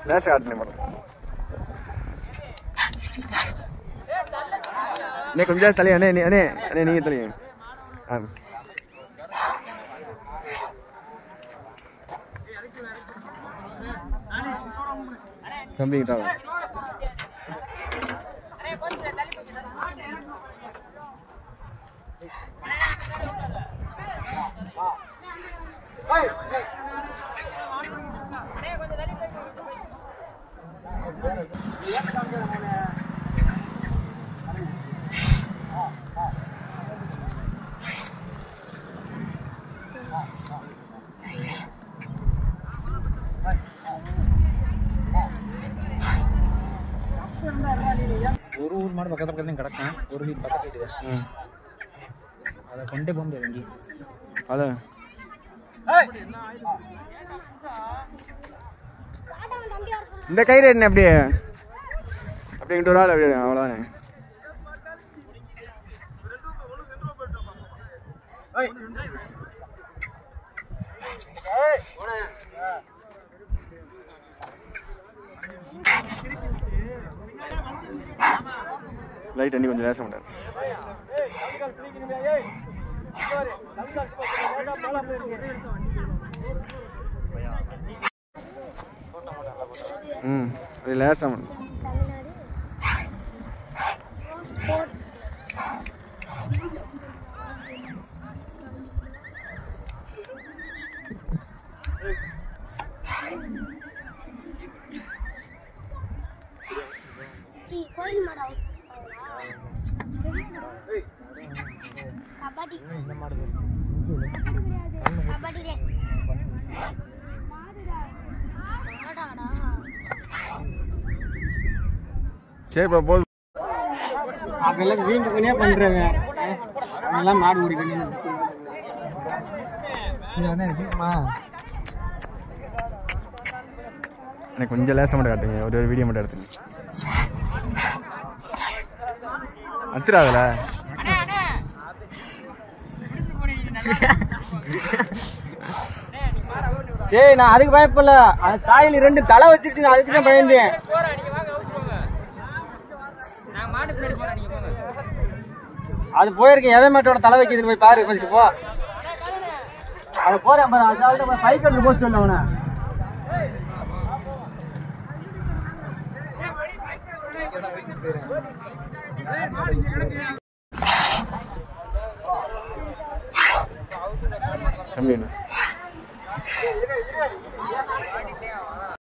லேசா காட்டுனே மேடம் அண்ணே கொஞ்சம் தலையா அண்ணே நீ- அண்ணே அண்ணே நீங்கள் தலையா ஆ தம்பிக்கிட்டா ஒரு ஊர் மாடு பக்கத்து பக்கத்துல கிடக்கும் ஒரு வீடு பக்கத்து வீடு ம் அதை கொண்டே போக முடியாது எங்கேயும் அதான் இந்த கயிறு என்ன அப்படியே அப்படியே இங்கிட்ட ஒரு ஆள் அப்படியே அவ்வளோதானே லைட் அண்ணி கொஞ்சம் லேச மாட்டார் ம் அது லேசா மாட்டேன் ஸ்போர்ட்ஸ் கோயில் மாடா கபடி இந்த மாடு கபடி ரே மாடாடா சரி இப்போ போதும் அதெல்லாம் வீட்டுக்குனே பண்றாங்க அதெல்லாம் மாடு ஓடிக்கணும் எனக்கு கொஞ்சம் லேச மட்டும் காட்டுங்க ஒரு ஒரு வீடியோ மட்டும் எடுத்துங்க அத்துறாதுல டேய் நான் அதுக்கு பயப்படல அது தாயில் ரெண்டு தலை வச்சிருச்சுங்க அதுக்கு தான் பயந்தேன் அது போயிருக்கேன் எவன் மாட்டோட தலை வைக்குதுன்னு போய் பாரு ஃபர்ஸ்ட் போ அது போறேன் பாரு அது சைக்கிள் போக சொல்ல அவனை தம்பி என்ன